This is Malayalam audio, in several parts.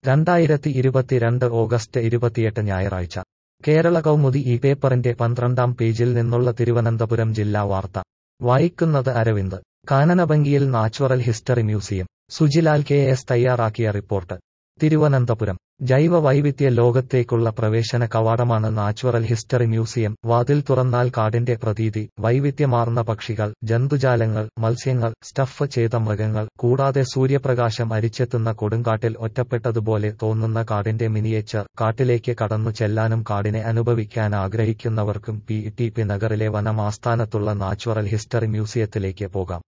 രണ്ടായിരത്തി ഇരുപത്തിരണ്ട് ഓഗസ്റ്റ് ഇരുപത്തിയെട്ട് ഞായറാഴ്ച കേരള കൗമുദി ഈ പേപ്പറിന്റെ പന്ത്രണ്ടാം പേജിൽ നിന്നുള്ള തിരുവനന്തപുരം ജില്ലാ വാർത്ത വായിക്കുന്നത് അരവിന്ദ് കാനനഭംഗിയിൽ natural history museum Sujilal K S തയ്യാറാക്കിയ റിപ്പോർട്ട് തിരുവനന്തപുരം ജൈവ വൈവിധ്യ ലോകത്തേക്കുള്ള പ്രവേശന കവാടമാണ് നാച്ചുറൽ ഹിസ്റ്ററി മ്യൂസിയം വാതിൽ തുറന്നാൽ കാടിന്റെ പ്രതീതി വൈവിധ്യമാർന്ന പക്ഷികൾ ജന്തുജാലങ്ങൾ മത്സ്യങ്ങൾ സ്റ്റഫ് ചെയ്ത മൃഗങ്ങൾ കൂടാതെ സൂര്യപ്രകാശം അരിച്ചെത്തുന്ന കൊടുങ്കാട്ടിൽ ഒറ്റപ്പെട്ടതുപോലെ തോന്നുന്ന കാടിന്റെ മിനിയേച്ചർ കാട്ടിലേക്ക് കടന്നു ചെല്ലാനും കാടിനെ അനുഭവിക്കാൻ ആഗ്രഹിക്കുന്നവർക്കും പി ടി പി നഗറിലെ വനമാസ്ഥാനത്തുള്ള നാച്ചുറൽ ഹിസ്റ്ററി മ്യൂസിയത്തിലേക്ക് പോകാം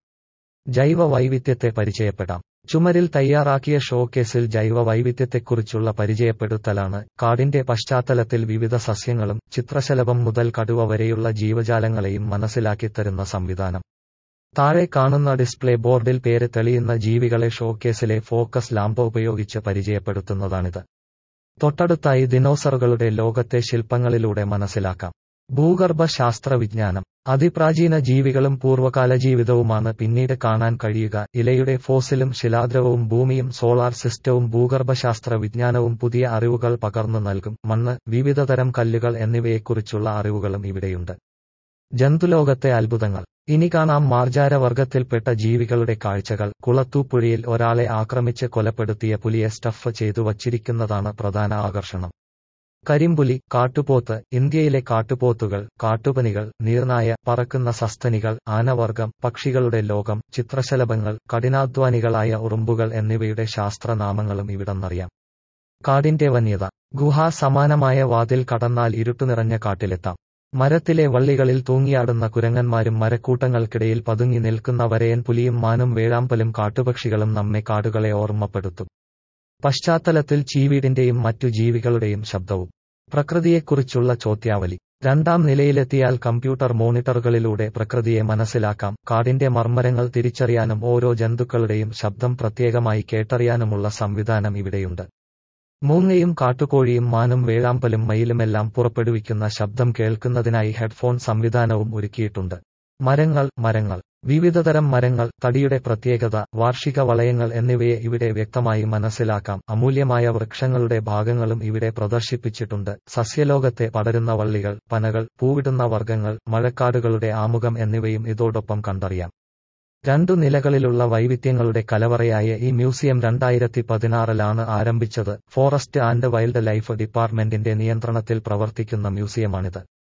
ജൈവ വൈവിധ്യത്തെ പരിചയപ്പെടാം ചുമരിൽ തയ്യാറാക്കിയ ഷോക്കേസിൽ ജൈവ വൈവിധ്യത്തെക്കുറിച്ചുള്ള പരിചയപ്പെടുത്തലാണ് കാടിന്റെ പശ്ചാത്തലത്തിൽ വിവിധ സസ്യങ്ങളും ചിത്രശലഭം മുതൽ കടുവ വരെയുള്ള ജീവജാലങ്ങളെയും മനസ്സിലാക്കിത്തരുന്ന സംവിധാനം താഴെ കാണുന്ന ഡിസ്പ്ലേ ബോർഡിൽ പേര് തെളിയുന്ന ജീവികളെ ഷോക്കേസിലെ ഫോക്കസ് ലാമ്പ് ഉപയോഗിച്ച് പരിചയപ്പെടുത്തുന്നതാണിത് തൊട്ടടുത്തായി ദിനോസറുകളുടെ ലോകത്തെ ശില്പങ്ങളിലൂടെ മനസ്സിലാക്കാം ഭൂഗർഭ ശാസ്ത്ര വിജ്ഞാനം അതിപ്രാചീന ജീവികളും പൂർവ്വകാല ജീവിതവുമാണ് പിന്നീട് കാണാൻ കഴിയുക ഇലയുടെ ഫോസിലും ശിലാദ്രവവും ഭൂമിയും സോളാർ സിസ്റ്റവും ഭൂഗർഭശാസ്ത്ര വിജ്ഞാനവും പുതിയ അറിവുകൾ പകർന്നു നൽകും മണ്ണ് വിവിധതരം കല്ലുകൾ എന്നിവയെക്കുറിച്ചുള്ള അറിവുകളും ഇവിടെയുണ്ട് ജന്തുലോകത്തെ അത്ഭുതങ്ങൾ ഇനി കാണാം മാർജാരവർഗത്തിൽപ്പെട്ട ജീവികളുടെ കാഴ്ചകൾ കുളത്തൂപ്പുഴയിൽ ഒരാളെ ആക്രമിച്ച് കൊലപ്പെടുത്തിയ പുലിയെ സ്റ്റഫ് ചെയ്തു വച്ചിരിക്കുന്നതാണ് പ്രധാന ആകർഷണം കരിമ്പുലി കാട്ടുപോത്ത് ഇന്ത്യയിലെ കാട്ടുപോത്തുകൾ കാട്ടുപനികൾ നീർനായ പറക്കുന്ന സസ്തനികൾ ആനവർഗം പക്ഷികളുടെ ലോകം ചിത്രശലഭങ്ങൾ കഠിനാധ്വാനികളായ ഉറുമ്പുകൾ എന്നിവയുടെ ശാസ്ത്രനാമങ്ങളും ഇവിടെന്നറിയാം കാടിന്റെ വന്യത ഗുഹാ സമാനമായ വാതിൽ കടന്നാൽ ഇരുട്ടുനിറഞ്ഞ കാട്ടിലെത്താം മരത്തിലെ വള്ളികളിൽ തൂങ്ങിയാടുന്ന കുരങ്ങന്മാരും മരക്കൂട്ടങ്ങൾക്കിടയിൽ പതുങ്ങി നിൽക്കുന്ന വരയൻ പുലിയും മാനും വേഴാമ്പലും കാട്ടുപക്ഷികളും നമ്മെ കാടുകളെ ഓർമ്മപ്പെടുത്തും പശ്ചാത്തലത്തിൽ ചീവീടിന്റെയും മറ്റു ജീവികളുടെയും ശബ്ദവും പ്രകൃതിയെക്കുറിച്ചുള്ള ചോദ്യാവലി രണ്ടാം നിലയിലെത്തിയാൽ കമ്പ്യൂട്ടർ മോണിറ്ററുകളിലൂടെ പ്രകൃതിയെ മനസ്സിലാക്കാം കാടിന്റെ മർമ്മരങ്ങൾ തിരിച്ചറിയാനും ഓരോ ജന്തുക്കളുടെയും ശബ്ദം പ്രത്യേകമായി കേട്ടറിയാനുമുള്ള സംവിധാനം ഇവിടെയുണ്ട് മൂങ്ങയും കാട്ടുകോഴിയും മാനും വേഴാമ്പലും മയിലുമെല്ലാം പുറപ്പെടുവിക്കുന്ന ശബ്ദം കേൾക്കുന്നതിനായി ഹെഡ്ഫോൺ സംവിധാനവും ഒരുക്കിയിട്ടുണ്ട് മരങ്ങൾ മരങ്ങൾ വിവിധതരം മരങ്ങൾ തടിയുടെ പ്രത്യേകത വാർഷിക വളയങ്ങൾ എന്നിവയെ ഇവിടെ വ്യക്തമായി മനസ്സിലാക്കാം അമൂല്യമായ വൃക്ഷങ്ങളുടെ ഭാഗങ്ങളും ഇവിടെ പ്രദർശിപ്പിച്ചിട്ടുണ്ട് സസ്യലോകത്തെ പടരുന്ന വള്ളികൾ പനകൾ പൂവിടുന്ന വർഗ്ഗങ്ങൾ മഴക്കാടുകളുടെ ആമുഖം എന്നിവയും ഇതോടൊപ്പം കണ്ടറിയാം രണ്ടു നിലകളിലുള്ള വൈവിധ്യങ്ങളുടെ കലവറയായ ഈ മ്യൂസിയം രണ്ടായിരത്തി പതിനാറിലാണ് ആരംഭിച്ചത് ഫോറസ്റ്റ് ആൻഡ് വൈൽഡ് ലൈഫ് ഡിപ്പാർട്ട്മെന്റിന്റെ നിയന്ത്രണത്തിൽ പ്രവർത്തിക്കുന്ന മ്യൂസിയമാണിത്